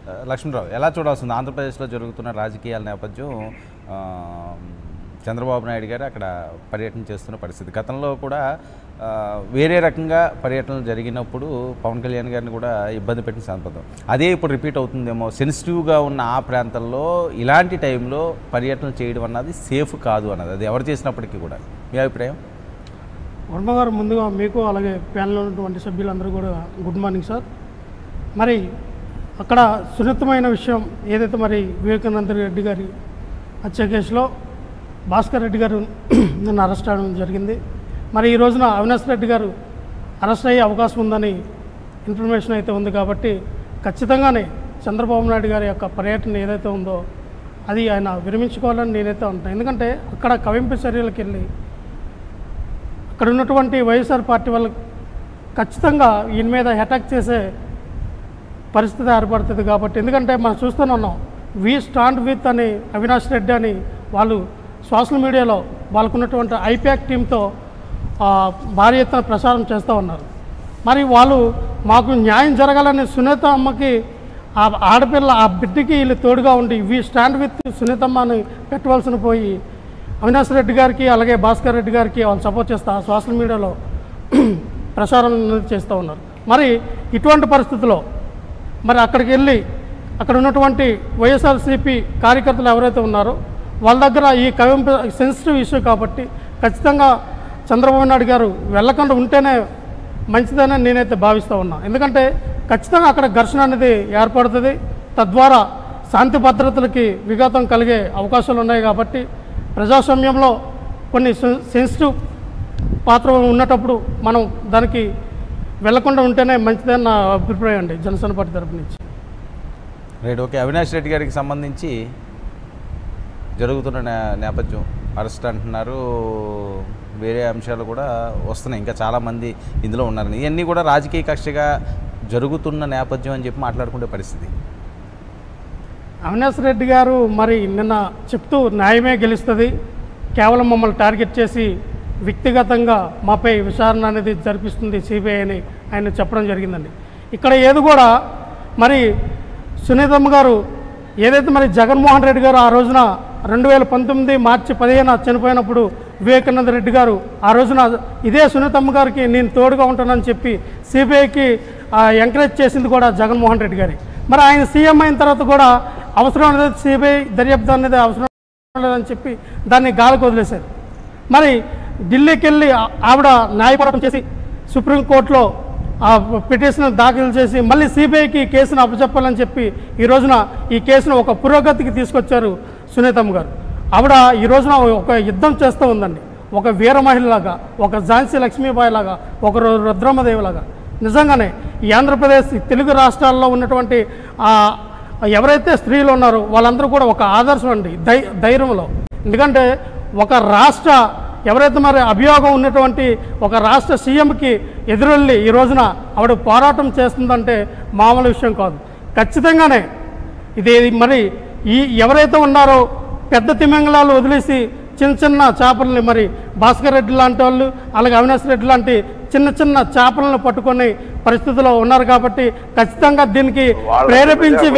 ఆ, లక్ష్మణరావు ఎలా చూడాల్సింది ఆంధ్రప్రదేశ్లో జరుగుతున్న రాజకీయాల నేపథ్యం ఆ, చంద్రబాబు నాయుడు గారు అక్కడ పర్యటన చేస్తున్న పరిస్థితి గతంలో కూడా ఆ, వేరే రకంగా పర్యటనలు జరిగినప్పుడు పవన్ కళ్యాణ్ గారిని కూడా ఇబ్బంది పెట్టిన సందర్భం అదే ఇప్పుడు రిపీట్ అవుతుందేమో సెన్సిటివ్గా ఉన్న ఆ ప్రాంతంలో ఇలాంటి టైంలో పర్యటన చేయడం అన్నది సేఫ్ కాదు అన్నది అది ఎవరు చేసినప్పటికీ కూడా మీ అభిప్రాయం వర్మ గారు ముందుగా మీకు అలాగే ప్యానెల్లో ఉన్నటువంటి సభ్యులందరూ కూడా గుడ్ మార్నింగ్ సార్ మరి అక్కడ సున్నితమైన విషయం ఏదైతే మరి వివేకానంద రెడ్డి గారి హత్య కేసులో భాస్కర్ రెడ్డి గారు నిన్న అరెస్ట్ అవడం జరిగింది మరి ఈ రోజున అవినాష్ రెడ్డి గారు అరెస్ట్ అయ్యే అవకాశం ఉందని ఇన్ఫర్మేషన్ అయితే ఉంది కాబట్టి ఖచ్చితంగానే చంద్రబాబు నాయుడు గారి యొక్క పర్యటన ఏదైతే ఉందో అది ఆయన విరమించుకోవాలని నేనైతే ఉంటాను ఎందుకంటే అక్కడ కవింపు చర్యలకు వెళ్ళి అక్కడ ఉన్నటువంటి వైఎస్ఆర్ పార్టీ వాళ్ళు ఖచ్చితంగా ఈయన మీద అటాక్ చేసే పరిస్థితి ఏర్పడుతుంది కాబట్టి ఎందుకంటే మనం చూస్తూనే ఉన్నాం వి స్టాండ్ విత్ అని అవినాష్ రెడ్డి అని వాళ్ళు సోషల్ మీడియాలో వాళ్ళకున్నటువంటి ఐపాక్ టీంతో ఆ, భారీ ఎత్తున ప్రచారం చేస్తూ ఉన్నారు మరి వాళ్ళు మాకు న్యాయం జరగాలని సునీత అమ్మకి ఆ ఆడపిల్ల ఆ బిడ్డకి వీళ్ళు తోడుగా ఉండి వి స్టాండ్ విత్ సునీతమ్మ అని పెట్టవలసిన పోయి అవినాష్ రెడ్డి గారికి అలాగే భాస్కర్ రెడ్డి గారికి వాళ్ళు సపోర్ట్ చేస్తా సోషల్ మీడియాలో ప్రచారం అనేది చేస్తూ ఉన్నారు మరి ఇటువంటి పరిస్థితుల్లో మరి అక్కడికి వెళ్ళి అక్కడ ఉన్నటువంటి వైఎస్ఆర్సీపీ కార్యకర్తలు ఎవరైతే ఉన్నారో వాళ్ళ దగ్గర ఈ కవింపు సెన్సిటివ్ ఇష్యూ కాబట్టి ఖచ్చితంగా చంద్రబాబు నాయుడు గారు వెళ్ళకుండా ఉంటేనే మంచిదని నేనైతే భావిస్తూ ఉన్నా ఎందుకంటే ఖచ్చితంగా అక్కడ ఘర్షణ అనేది ఏర్పడుతుంది తద్వారా శాంతి భద్రతలకి విఘాతం కలిగే అవకాశాలు ఉన్నాయి కాబట్టి ప్రజాస్వామ్యంలో కొన్ని సెన్- సెన్సిటివ్ పాత్ర ఉన్నటప్పుడు మనం దానికి వెళ్లకుండా ఉంటేనే మంచిదని నా అభిప్రాయం అండి జనసేన పార్టీ తరపు నుంచి రైట్ ఓకే అవినాష్ రెడ్డి గారికి సంబంధించి జరుగుతున్న నే- నేపథ్యం అరెస్ట్ అంటున్నారు వేరే అంశాలు కూడా వస్తున్నాయి ఇంకా చాలామంది ఇందులో ఉన్నారు ఇవన్నీ కూడా రాజకీయ కక్షగా జరుగుతున్న నేపథ్యం అని చెప్పి మాట్లాడుకునే పరిస్థితి అవినాష్ రెడ్డి గారు మరి నిన్న చెప్తూ న్యాయమే గెలుస్తుంది కేవలం మమ్మల్ని టార్గెట్ చేసి వ్యక్తిగతంగా మాపై విచారణ అనేది జరిపిస్తుంది సిబిఐ అని ఆయన చెప్పడం జరిగిందండి ఇక్కడ ఏది కూడా మరి సునీతమ్మ గారు ఏదైతే మరి జగన్మోహన్ రెడ్డి గారు ఆ రోజున రెండు వేల పంతొమ్మిది మార్చి పదిహేన చనిపోయినప్పుడు వివేకానంద రెడ్డి గారు ఆ రోజున ఇదే సునీతమ్మ గారికి నేను తోడుగా ఉంటానని చెప్పి సిబిఐకి ఎంకరేజ్ చేసింది కూడా జగన్మోహన్ రెడ్డి గారి మరి ఆయన సీఎం అయిన తర్వాత కూడా అవసరం అనేది సిబిఐ దర్యాప్తు అనేది అవసరం లేదని చెప్పి దాన్ని గాలికి వదిలేశారు మరి ఢిల్లీకి వెళ్ళి ఆ- ఆవిడ న్యాయపోరాటం చేసి సుప్రీంకోర్టులో ఆ పిటిషన్ దాఖలు చేసి మళ్ళీ సిబిఐకి కేసును అప్పచెప్పాలని చెప్పి ఈ రోజున ఈ కేసును ఒక పురోగతికి తీసుకొచ్చారు సునీతమ్మ గారు ఆవిడ ఈ రోజున ఒక యుద్ధం చేస్తూ ఉందండి ఒక వీర మహిళలాగా ఒక ఝాన్సీ లక్ష్మీబాయి లాగా ఒక రు- రుద్రమ్మదేవి లాగా నిజంగానే ఈ ఆంధ్రప్రదేశ్ ఈ తెలుగు రాష్ట్రాల్లో ఉన్నటువంటి ఆ, ఎవరైతే స్త్రీలు ఉన్నారో వాళ్ళందరూ కూడా ఒక ఆదర్శం అండి ధై ధైర్యంలో ఎందుకంటే ఒక రాష్ట్ర ఎవరైతే మరి అభియోగం ఉన్నటువంటి ఒక రాష్ట్ర సీఎంకి ఎదురెళ్ళి ఈ రోజున ఆవిడ పోరాటం చేస్తుందంటే మామూలు విషయం కాదు ఖచ్చితంగానే ఇది మరి ఈ ఎవరైతే ఉన్నారో పెద్ద తిమింగళాలు వదిలేసి చిన్న చిన్న చేపలని మరి భాస్కర్ రెడ్డి లాంటి వాళ్ళు అలాగే అవినాష్ రెడ్డి లాంటి చిన్న చిన్న చేపలను పట్టుకునే పరిస్థితిలో ఉన్నారు కాబట్టి ఖచ్చితంగా దీనికి వాళ్ళ ప్రేరేపించి